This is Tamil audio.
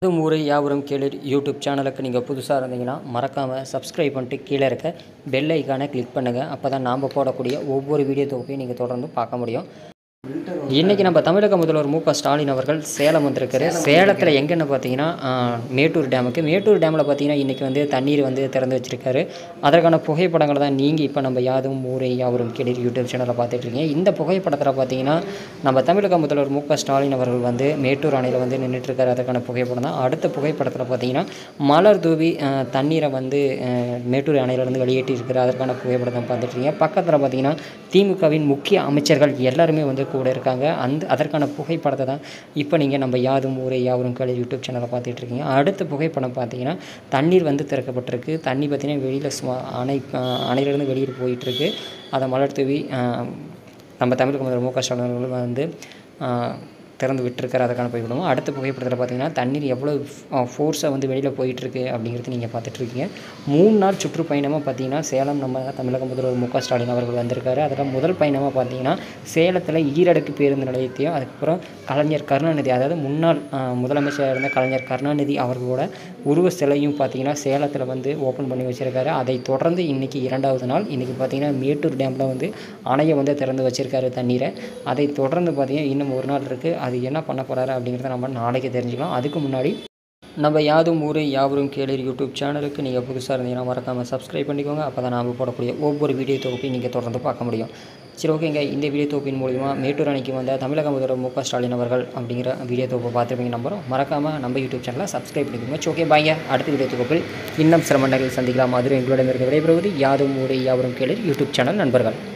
அதுவும் ஊரை யாவரும் கேளு யூடியூப் சேனலுக்கு நீங்கள் புதுசாக இருந்தீங்கன்னா மறக்காமல் சப்ஸ்கிரைப் பண்ணிட்டு கீழே இருக்க பெல் ஐக்கானை கிளிக் பண்ணுங்கள் அப்போ தான் நாம் போடக்கூடிய ஒவ்வொரு வீடியோ தொகுப்பையும் நீங்கள் தொடர்ந்து பார்க்க முடியும் இன்றைக்கி நம்ம தமிழக முதல்வர் மு க ஸ்டாலின் அவர்கள் சேலம் வந்திருக்காரு சேலத்தில் எங்கன்னு பார்த்தீங்கன்னா ஆஹ், மேட்டூர் டேமுக்கு மேட்டூர் டேமில் பார்த்தீங்கன்னா இன்றைக்கி வந்து தண்ணீர் வந்து திறந்து வச்சிருக்காரு அதற்கான புகைப்படங்களை தான் நீங்கள் இப்போ நம்ம யாதும் ஊரை யாவரும் கேளு யூடியூப் சேனலில் பார்த்துட்டு இருக்கீங்க இந்த புகைப்படத்தில் பார்த்தீங்கன்னா நம்ம தமிழக முதல்வர் மு க ஸ்டாலின் அவர்கள் வந்து மேட்டூர் அணையில் வந்து நின்றுட்டு இருக்காரு அதற்கான புகைப்படம் தான் அடுத்த புகைப்படத்தில் பார்த்தீங்கன்னா மலர் தூவி ஆஹ், தண்ணீரை வந்து ஆஹ், மேட்டூர் அணையிலிருந்து வெளியேற்றி இருக்கிற அதற்கான புகைப்படத்தை பார்த்துட்டு இருக்கீங்க பக்கத்தில் பார்த்தீங்கன்னா திமுகவின் முக்கிய அமைச்சர்கள் எல்லாருமே வந்து கூட இருக்காங்க அந்த அதற்கான புகைப்படத்தை தான் இப்போ நீங்கள் நம்ம யாதும் ஊரே யாவரும் கலை யூடியூப் சேனலை பார்த்துட்டு இருக்கீங்க அடுத்த புகைப்படம் பார்த்தீங்கன்னா தண்ணீர் வந்து திறக்கப்பட்டிருக்கு தண்ணி பார்த்தீங்கன்னா வெளியில் சும்மா அணை ஆஹ், அணையிலிருந்து வெளியில் போயிட்டுருக்கு அதை மலர் தூவி ஆஹ், நம்ம தமிழக முதல்வர் மு க ஸ்டாலின் அவர்கள் வந்து ஆஹ், திறந்து விட்டுருக்காரு அதுக்கான புகைப்படமும் அடுத்த புகைப்படத்தில் பார்த்தீங்கன்னா தண்ணீர் எவ்வளோ ஃபோர்ஸாக வந்து வெளியில் போயிட்டுருக்கு அப்படிங்கிறது நீங்கள் பார்த்துட்ருக்கீங்க மூணு நாள் சுற்றுப்பயணமாக பார்த்தீங்கன்னா சேலம் நம்ம தமிழக முதல்வர் மு க ஸ்டாலின் அவர்கள் வந்திருக்காரு அதில் முதல் பயணமாக பார்த்தீங்கன்னா சேலத்தில் ஈரடுக்கு பேருந்து நிலையத்தையும் அதுக்கப்புறம் கலைஞர் கருணாநிதி அதாவது முன்னாள் ஆஹ், முதலமைச்சராக இருந்த கலைஞர் கருணாநிதி அவர்களோட உருவ சிலையும் பார்த்தீங்கன்னா சேலத்தில் வந்து ஓப்பன் பண்ணி வச்சுருக்காரு அதை தொடர்ந்து இன்றைக்கி இரண்டாவது நாள் இன்றைக்கி பார்த்தீங்கன்னா மேட்டூர் டேமில் வந்து அணையை வந்து திறந்து வச்சிருக்காரு தண்ணீரை அதை தொடர்ந்து பார்த்தீங்கன்னா இன்னும் ஒரு நாள் இருக்குது அது என்ன பண்ண போகிறாரு அப்படிங்கிறத நம்ம நாளைக்கு தெரிஞ்சுக்கலாம் அதுக்கு முன்னாடி நம்ம யாதும் ஊரே யாவரும் கேளு யூடியூப் சேனலுக்கு நீங்கள் புதுசாக இருந்தீங்கன்னா மறக்காமல் சப்ஸ்கிரைப் பண்ணிக்கோங்க அப்போ தான் நாம் போடக்கூடிய ஒவ்வொரு வீடியோ தொகுப்பையும் நீங்கள் தொடர்ந்து பார்க்க முடியும் சரி ஓகேங்க இந்த வீடியோ தொகுப்பின் மூலிமா மேட்டூர் அணைக்கு வந்த தமிழக முதல்வர் மு க ஸ்டாலின் அவர்கள் அப்படிங்கிற வீடியோ தொகுப்பை பார்த்துருப்பீங்க நம்புறோம் மறக்காமல் நம்ம யூடியூப் சேனலை சப்ஸ்கிரைப் பண்ணிக்கோங்க சரி ஓகே பாய்ங்க அடுத்த வீடியோ தொகுப்பில் இன்னும் சில மண்டலங்கள் சந்திக்கலாம் அதுவும் எங்களிடமிருந்து விடைபெறுவது யாதும் ஊரே யாவரும் கேளு யூடியூப் சேனல் நண்பர்கள்